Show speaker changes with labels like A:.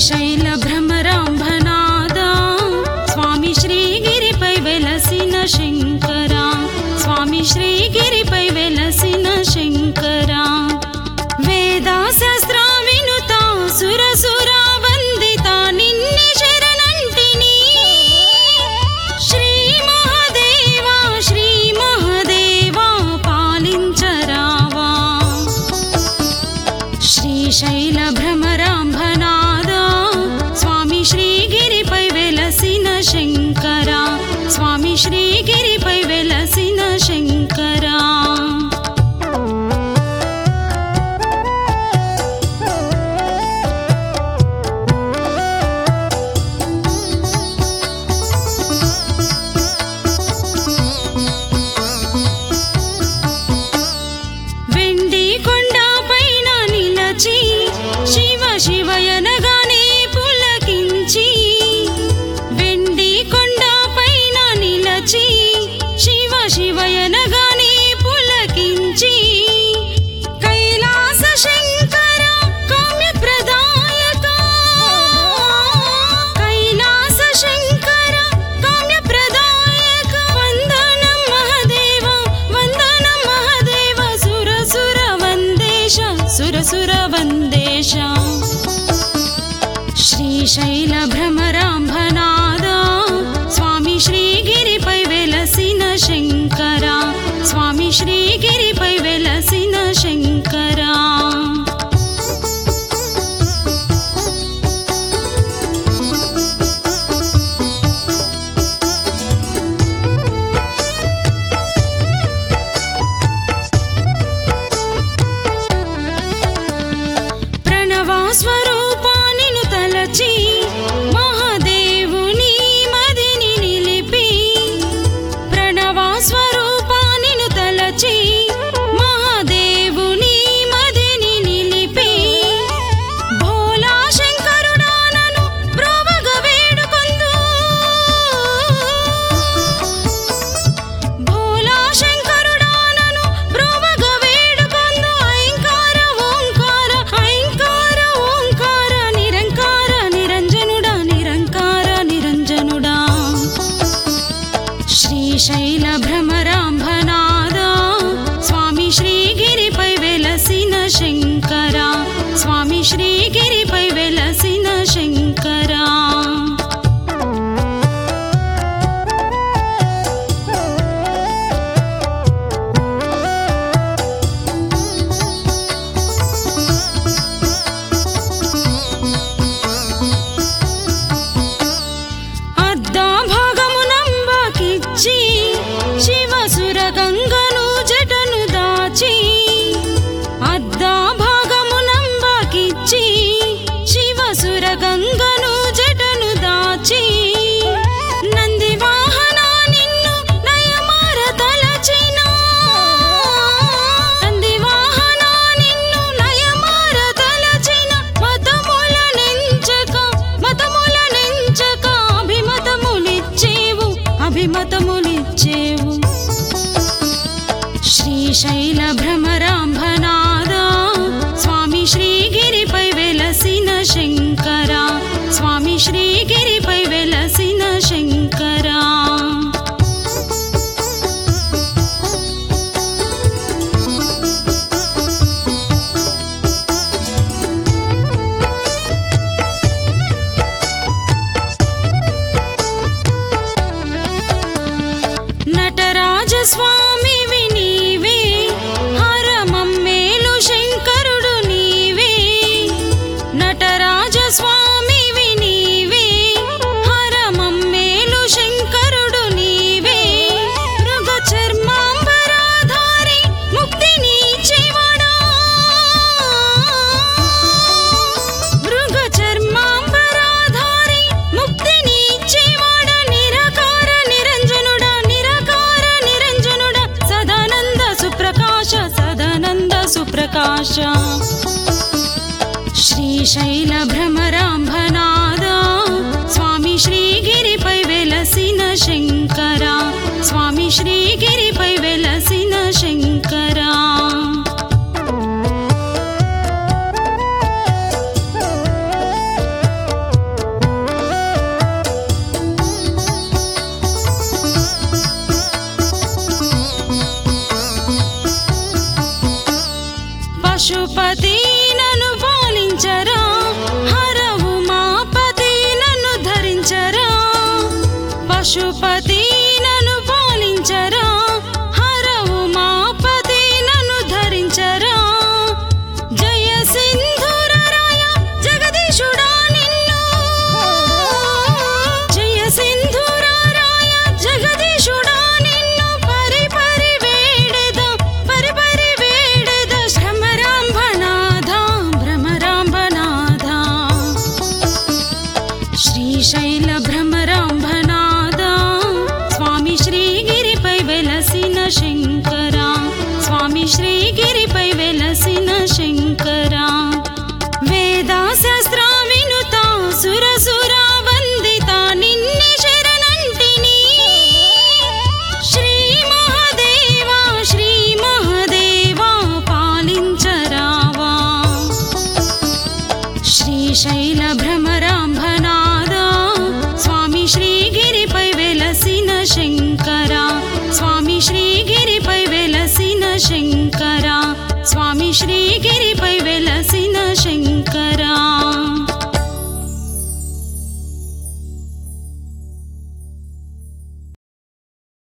A: శ్రీశైల భ్రమరాంభనాద స్వామి శ్రీగిరిపై వెలసిన శంకర స్వామి శ్రీగిరిపై వెలసిన శంకర వేదా శస్త్ర వినుత సుర సుర వందిత నిన్నే శరణంటిని శ్రీ మహాదేవా శ్రీ మహాదేవా పాలించరావా శ్రీశైల భ్రమరాంభనాద స్వామి శ్రీగిరిపై వెలసిన శంకర స్వామి శ్రీగిరిపై వెలసిన శంకర వెండి కొండ పైన నిలచి శివ శివయనగానే పులకించి వెండి కొండ పైన నిలచి శివ శివయనగానే పులకించి కైలాస శంకర కామ్య ప్రదాయక కైలాస శంకర కామ్య ప్రదాయక వందనం మహదేవ వందనం మహదేవ సుర సుర వందేశ సుర సుర వందేశ శ్రీశైల భ్రమరాంభనాద స్వామి శ్రీగిరిపై వెలసిన శంకర స్వామి శ్రీగిరిపై వెలసిన శంకర ప్రణవ స్వరూపానిను తలచి మహాదేవుని మదిని నిలిపి ప్రణవ స్వరూపానిను తలచి మహాదేవుని మదిని నిలిపి భోలా శంకరుడానను బ్రోవగ వేడుకొందు భోలా శంకరుడానను బ్రోవగ వేడుకొందు ఐంకార ఓంకార ఐంకార ఓంకార నిరంకార నిరంజనుడా నిరంకార నిరంజనుడా శ్రీశైల భ్రమరాంభనాద స్వామి శ్రీగిరిపై వెలసిన శంకర స్వామి శ్రీగిరిపై వెలసిన శంకర అద్దా భాగమునంబకిచ్చి శివసుర గంగను జటను దాచి అద్దా భాగమునంబకిచ్చి శివసుర గంగను జటను దాచి నంది వాహన నిన్ను నయమార తలచిన నంది వాహన నిన్ను నయమార తలచిన మతముల నెంచక మతముల నెంచక అభిమతములిచ్చేవు అభిమతములిచ్చేవు శ్రీశైల భ్రమరాంభనాద స్వామి శ్రీగిరిపై వెలసిన శంకర స్వామి శ్రీగిరిపై వెలసిన శంకర నటరాజ స్వామి నీవే హరమమ్మేలు శంకరుడు నీవే నటరాజ స్వామి నీవే హరమమ్మేలు శంకరుడు నీవే మృగ చర్మాంబరాధారి ముక్తిని ఇచ్చేవాడా మృగ చర్మాంబరాధారి ముక్తిని ఇచ్చేవాడ నిరాకార నిరంజనుడా నిరాకార నిరంజనుడా సదానంద సుప్రకాశ సదానంద సుప్రకాశ శ్రీశైల భ్రమరాంభనాద స్వామి శ్రీగిరిపై వెలసిన శంకర స్వామి శ్రీగిరిపై వెలసిన శంకర పశుపతి నన్ను పాలించరా హరవు మాపతి నన్ను ధరించరా జయ సింధూరరాయ జగదీశుడా నిన్ను జయ సింధూరరాయ జగదీశుడా నిన్ను పరి పరి వేడెద పరి పరి వేడెద భ్రమరాంబనాథ భ్రమరాంబనాథ శ్రీశైల భ్రమ